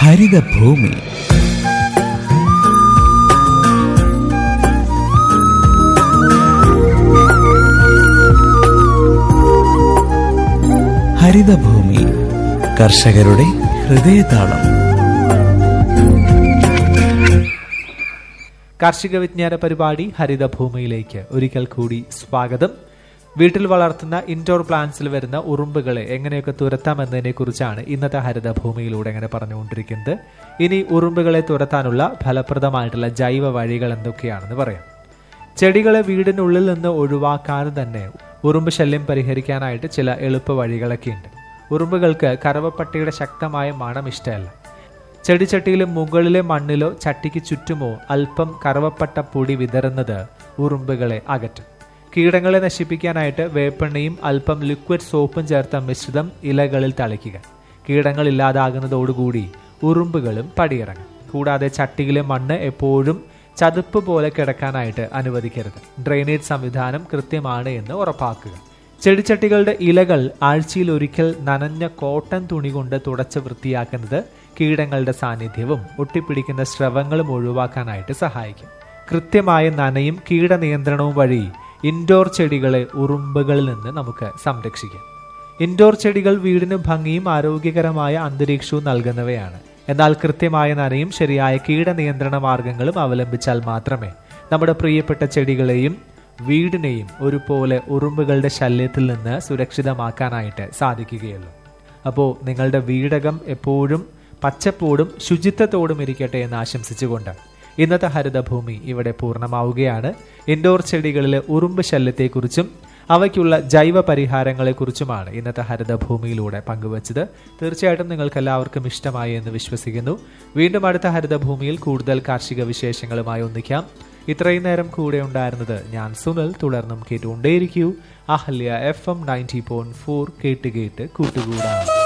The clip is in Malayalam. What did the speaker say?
ഹരിതഭൂമി ഹരിതഭൂമി കർഷകരുടെ ഹൃദയതാളം കാർഷിക വിജ്ഞാന പരിപാടി ഹരിതഭൂമിയിലേക്ക് ഒരിക്കൽ കൂടി സ്വാഗതം വീട്ടിൽ വളർത്തുന്ന ഇൻഡോർ പ്ലാന്റ്സിൽ വരുന്ന ഉറുമ്പുകളെ എങ്ങനെയൊക്കെ തുരത്താമെന്നതിനെ കുറിച്ചാണ് ഇന്നത്തെ ഹരിതഭൂമിയിലൂടെ എങ്ങനെ പറഞ്ഞുകൊണ്ടിരിക്കുന്നത് ഇനി ഉറുമ്പുകളെ തുരത്താനുള്ള ഫലപ്രദമായിട്ടുള്ള ജൈവ വഴികൾ എന്തൊക്കെയാണെന്ന് പറയാം ചെടികളെ വീടിനുള്ളിൽ നിന്ന് ഒഴിവാക്കാതെ തന്നെ ഉറുമ്പ് ശല്യം പരിഹരിക്കാനായിട്ട് ചില എളുപ്പ വഴികളൊക്കെ ഉണ്ട് ഉറുമ്പുകൾക്ക് കറവപ്പട്ടിയുടെ ശക്തമായ മണം ഇഷ്ടമല്ല ചെടിച്ചട്ടിയിലെ മുകളിലെ മണ്ണിലോ ചട്ടിക്ക് ചുറ്റുമോ അല്പം കറവപ്പട്ട പൊടി വിതറുന്നത് ഉറുമ്പുകളെ അകറ്റും കീടങ്ങളെ നശിപ്പിക്കാനായിട്ട് വേപ്പെണ്ണയും അല്പം ലിക്വിഡ് സോപ്പും ചേർത്ത മിശ്രിതം ഇലകളിൽ തളിക്കുക കീടങ്ങൾ ഇല്ലാതാകുന്നതോടുകൂടി ഉറുമ്പുകളും പടിയിറങ്ങും കൂടാതെ ചട്ടിയിലെ മണ്ണ് എപ്പോഴും ചതുപ്പ് പോലെ കിടക്കാനായിട്ട് അനുവദിക്കരുത് ഡ്രെയിനേജ് സംവിധാനം കൃത്യമാണ് എന്ന് ഉറപ്പാക്കുക ചെടിച്ചട്ടികളുടെ ഇലകൾ ആഴ്ചയിൽ ഒരിക്കൽ നനഞ്ഞ കോട്ടൺ തുണി കൊണ്ട് തുടച്ച് വൃത്തിയാക്കുന്നത് കീടങ്ങളുടെ സാന്നിധ്യവും ഒട്ടിപ്പിടിക്കുന്ന സ്രവങ്ങളും ഒഴിവാക്കാനായിട്ട് സഹായിക്കും കൃത്യമായ നനയും കീടനിയന്ത്രണവും വഴി ഇൻഡോർ ചെടികളെ ഉറുമ്പുകളിൽ നിന്ന് നമുക്ക് സംരക്ഷിക്കാം ഇൻഡോർ ചെടികൾ വീടിന് ഭംഗിയും ആരോഗ്യകരമായ അന്തരീക്ഷവും നൽകുന്നവയാണ് എന്നാൽ കൃത്യമായ നനയും ശരിയായ കീടനിയന്ത്രണ മാർഗങ്ങളും അവലംബിച്ചാൽ മാത്രമേ നമ്മുടെ പ്രിയപ്പെട്ട ചെടികളെയും വീടിനെയും ഒരുപോലെ ഉറുമ്പുകളുടെ ശല്യത്തിൽ നിന്ന് സുരക്ഷിതമാക്കാനായിട്ട് സാധിക്കുകയുള്ളൂ അപ്പോൾ നിങ്ങളുടെ വീടകം എപ്പോഴും പച്ചപ്പോടും ശുചിത്വത്തോടും ഇരിക്കട്ടെ എന്ന് ആശംസിച്ചുകൊണ്ട് ഇന്നത്തെ ഹരിതഭൂമി ഇവിടെ പൂർണ്ണമാവുകയാണ് ഇൻഡോർ ചെടികളിലെ ഉറുമ്പ് ശല്യത്തെക്കുറിച്ചും അവയ്ക്കുള്ള ജൈവ പരിഹാരങ്ങളെക്കുറിച്ചുമാണ് ഇന്നത്തെ ഹരിതഭൂമിയിലൂടെ പങ്കുവച്ചത് തീർച്ചയായിട്ടും നിങ്ങൾക്ക് എല്ലാവർക്കും ഇഷ്ടമായി എന്ന് വിശ്വസിക്കുന്നു വീണ്ടും അടുത്ത ഹരിതഭൂമിയിൽ കൂടുതൽ കാർഷിക വിശേഷങ്ങളുമായി ഒന്നിക്കാം ഇത്രയും നേരം കൂടെ ഉണ്ടായിരുന്നത് ഞാൻ സുനൽ തുടർന്നും കേട്ടുകൊണ്ടേയിരിക്കൂ Ahalya F M ninety point four കേട്ട് കേട്ട് കൂട്ടുകൂടാം